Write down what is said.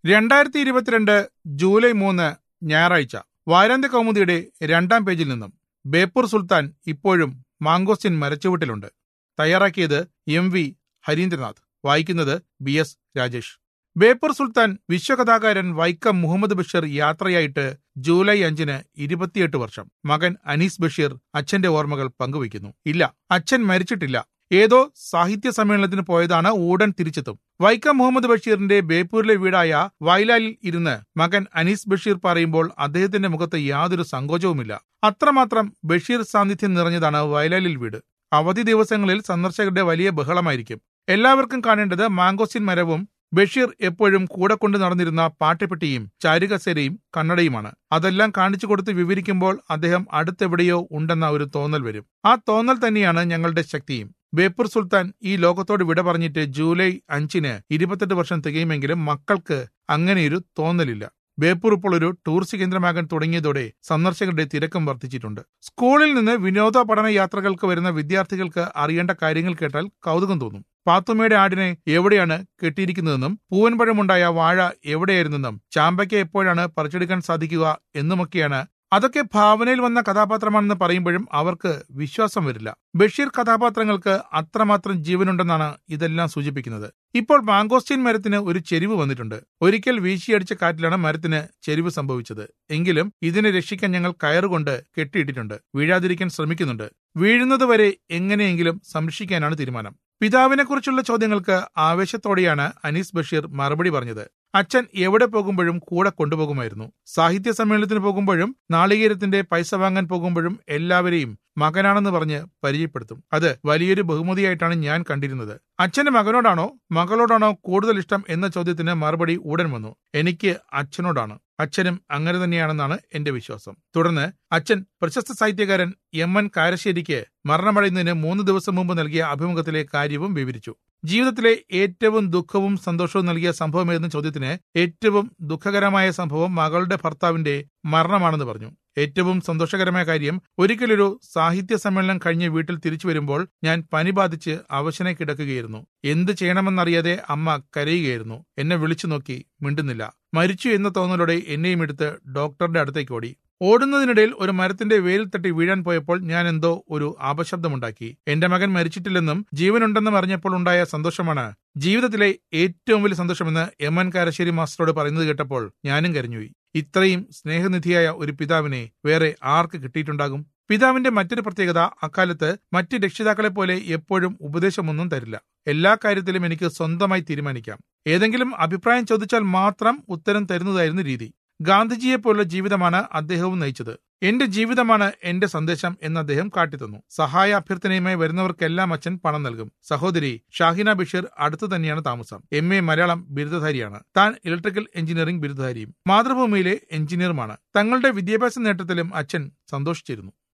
രണ്ടായിരത്തി ഇരുപത്തിരണ്ട് ജൂലൈ മൂന്ന് ഞായറാഴ്ച വാരാന്ത്യ കൗമുദിയുടെ രണ്ടാം പേജിൽ നിന്നും ബേപ്പൂർ സുൽത്താൻ ഇപ്പോഴും മാങ്കോസ്റ്റിൻ മരച്ചുവട്ടിലുണ്ട് തയ്യാറാക്കിയത് എം വി ഹരീന്ദ്രനാഥ് വായിക്കുന്നത് ബി എസ് രാജേഷ് ബേപ്പൂർ സുൽത്താൻ വിശ്വകഥാകാരൻ വൈക്കം മുഹമ്മദ് ബഷീർ യാത്രയായിട്ട് ജൂലൈ അഞ്ചിന് ഇരുപത്തിയെട്ട് വർഷം മകൻ അനീസ് ബഷീർ അച്ഛന്റെ ഓർമ്മകൾ പങ്കുവയ്ക്കുന്നു ഇല്ല അച്ഛൻ മരിച്ചിട്ടില്ല ഏതോ സാഹിത്യ സമ്മേളനത്തിന് പോയതാണ് ഉടൻ തിരിച്ചെത്തും വൈക്കം മുഹമ്മദ് ബഷീറിന്റെ ബേപ്പൂരിലെ വീടായ വയലാലിൽ ഇരുന്ന് മകൻ അനീസ് ബഷീർ പറയുമ്പോൾ അദ്ദേഹത്തിന്റെ മുഖത്ത് യാതൊരു സങ്കോചവുമില്ല അത്രമാത്രം ബഷീർ സാന്നിധ്യം നിറഞ്ഞതാണ് വയലാലിൽ വീട് അവധി ദിവസങ്ങളിൽ സന്ദർശകരുടെ വലിയ ബഹളമായിരിക്കും എല്ലാവർക്കും കാണേണ്ടത് മാങ്കോസ്റ്റിൻ മരവും ബഷീർ എപ്പോഴും കൂടെ കൊണ്ട് നടന്നിരുന്ന പാട്ടുപെട്ടിയും ചാരുകസേരയും കണ്ണടയുമാണ് അതെല്ലാം കാണിച്ചു കൊടുത്ത് വിവരിക്കുമ്പോൾ അദ്ദേഹം അടുത്തെവിടെയോ ഉണ്ടെന്ന ഒരു തോന്നൽ വരും ആ തോന്നൽ തന്നെയാണ് ഞങ്ങളുടെ ശക്തിയും ബേപ്പൂർ സുൽത്താൻ ഈ ലോകത്തോട് വിട പറഞ്ഞിട്ട് ജൂലൈ അഞ്ചിന് ഇരുപത്തെട്ട് വർഷം തികയുമെങ്കിലും മക്കൾക്ക് അങ്ങനെയൊരു തോന്നലില്ല ബേപ്പൂർ ഇപ്പോൾ ഒരു ടൂറിസ്റ്റ് കേന്ദ്രമാകാൻ തുടങ്ങിയതോടെ സന്ദർശകരുടെ തിരക്കും വർദ്ധിച്ചിട്ടുണ്ട് സ്കൂളിൽ നിന്ന് വിനോദ പഠന യാത്രകൾക്ക് വരുന്ന വിദ്യാർത്ഥികൾക്ക് അറിയേണ്ട കാര്യങ്ങൾ കേട്ടാൽ കൗതുകം തോന്നും പാത്തുമ്മയുടെ ആടിനെ എവിടെയാണ് കെട്ടിയിരിക്കുന്നതെന്നും പൂവൻപഴമുണ്ടായ വാഴ എവിടെയായിരുന്നെന്നും ചാമ്പയ്ക്ക് എപ്പോഴാണ് പറിച്ചെടുക്കാൻ സാധിക്കുക എന്നുമൊക്കെയാണ് അതൊക്കെ ഭാവനയിൽ വന്ന കഥാപാത്രമാണെന്ന് പറയുമ്പോഴും അവർക്ക് വിശ്വാസം വരില്ല ബഷീർ കഥാപാത്രങ്ങൾക്ക് അത്രമാത്രം ജീവനുണ്ടെന്നാണ് ഇതെല്ലാം സൂചിപ്പിക്കുന്നത് ഇപ്പോൾ മാങ്കോസ്റ്റീൻ മരത്തിന് ഒരു ചെരിവ് വന്നിട്ടുണ്ട് ഒരിക്കൽ വീശിയടിച്ച കാറ്റിലാണ് മരത്തിന് ചെരിവ് സംഭവിച്ചത് എങ്കിലും ഇതിനെ രക്ഷിക്കാൻ ഞങ്ങൾ കയറുകൊണ്ട് കെട്ടിയിട്ടിട്ടുണ്ട് വീഴാതിരിക്കാൻ ശ്രമിക്കുന്നുണ്ട് വീഴുന്നതുവരെ എങ്ങനെയെങ്കിലും സംരക്ഷിക്കാനാണ് തീരുമാനം പിതാവിനെക്കുറിച്ചുള്ള ചോദ്യങ്ങൾക്ക് ആവേശത്തോടെയാണ് അനീസ് ബഷീർ മറുപടി പറഞ്ഞത് അച്ഛൻ എവിടെ പോകുമ്പോഴും കൂടെ കൊണ്ടുപോകുമായിരുന്നു സാഹിത്യ സമ്മേളനത്തിന് പോകുമ്പോഴും നാളികേരത്തിന്റെ പൈസ വാങ്ങാൻ പോകുമ്പോഴും എല്ലാവരെയും മകനാണെന്ന് പറഞ്ഞ് പരിചയപ്പെടുത്തും അത് വലിയൊരു ബഹുമതിയായിട്ടാണ് ഞാൻ കണ്ടിരുന്നത് അച്ഛന്റെ മകനോടാണോ മകളോടാണോ കൂടുതൽ ഇഷ്ടം എന്ന ചോദ്യത്തിന് മറുപടി ഉടൻ വന്നു എനിക്ക് അച്ഛനോടാണ് അച്ഛനും അങ്ങനെ തന്നെയാണെന്നാണ് എന്റെ വിശ്വാസം തുടർന്ന് അച്ഛൻ പ്രശസ്ത സാഹിത്യകാരൻ എം എൻ കാരശ്ശേരിക്ക് മരണമടയുന്നതിന് മൂന്ന് ദിവസം മുമ്പ് നൽകിയ അഭിമുഖത്തിലെ കാര്യവും വിവരിച്ചു ജീവിതത്തിലെ ഏറ്റവും ദുഃഖവും സന്തോഷവും നൽകിയ സംഭവം എന്ന ചോദ്യത്തിന് ഏറ്റവും ദുഃഖകരമായ സംഭവം മകളുടെ ഭർത്താവിന്റെ മരണമാണെന്ന് പറഞ്ഞു ഏറ്റവും സന്തോഷകരമായ കാര്യം ഒരിക്കലൊരു സാഹിത്യ സമ്മേളനം കഴിഞ്ഞ് വീട്ടിൽ തിരിച്ചു വരുമ്പോൾ ഞാൻ പനി ബാധിച്ച് അവശനെ കിടക്കുകയായിരുന്നു എന്ത് ചെയ്യണമെന്നറിയാതെ അമ്മ കരയുകയായിരുന്നു എന്നെ വിളിച്ചു നോക്കി മിണ്ടുന്നില്ല മരിച്ചു എന്ന തോന്നലോടെ എന്നെയും എടുത്ത് ഡോക്ടറുടെ അടുത്തേക്ക് ഓടി ഓടുന്നതിനിടയിൽ ഒരു മരത്തിന്റെ വേരിൽ തട്ടി വീഴാൻ പോയപ്പോൾ ഞാൻ എന്തോ ഒരു അപശബ്ദമുണ്ടാക്കി എന്റെ മകൻ മരിച്ചിട്ടില്ലെന്നും ജീവനുണ്ടെന്നും അറിഞ്ഞപ്പോൾ ഉണ്ടായ സന്തോഷമാണ് ജീവിതത്തിലെ ഏറ്റവും വലിയ സന്തോഷമെന്ന് എം എൻ കാരശ്ശേരി മാസ്റ്ററോട് പറയുന്നത് കേട്ടപ്പോൾ ഞാനും കരഞ്ഞുപോയി ഇത്രയും സ്നേഹനിധിയായ ഒരു പിതാവിനെ വേറെ ആർക്ക് കിട്ടിയിട്ടുണ്ടാകും പിതാവിന്റെ മറ്റൊരു പ്രത്യേകത അക്കാലത്ത് മറ്റ് രക്ഷിതാക്കളെ പോലെ എപ്പോഴും ഉപദേശമൊന്നും തരില്ല എല്ലാ കാര്യത്തിലും എനിക്ക് സ്വന്തമായി തീരുമാനിക്കാം ഏതെങ്കിലും അഭിപ്രായം ചോദിച്ചാൽ മാത്രം ഉത്തരം തരുന്നതായിരുന്നു രീതി ഗാന്ധിജിയെ പോലുള്ള ജീവിതമാണ് അദ്ദേഹവും നയിച്ചത് എന്റെ ജീവിതമാണ് എന്റെ സന്ദേശം എന്ന് അദ്ദേഹം കാട്ടിത്തന്നു സഹായ അഭ്യർത്ഥനയുമായി വരുന്നവർക്കെല്ലാം അച്ഛൻ പണം നൽകും സഹോദരി ഷാഹിന ബഷീർ അടുത്തു തന്നെയാണ് താമസം എം എ മലയാളം ബിരുദധാരിയാണ് താൻ ഇലക്ട്രിക്കൽ എഞ്ചിനീയറിംഗ് ബിരുദധാരിയും മാതൃഭൂമിയിലെ എഞ്ചിനീയറുമാണ് തങ്ങളുടെ വിദ്യാഭ്യാസ നേട്ടത്തിലും അച്ഛൻ സന്തോഷിച്ചിരുന്നു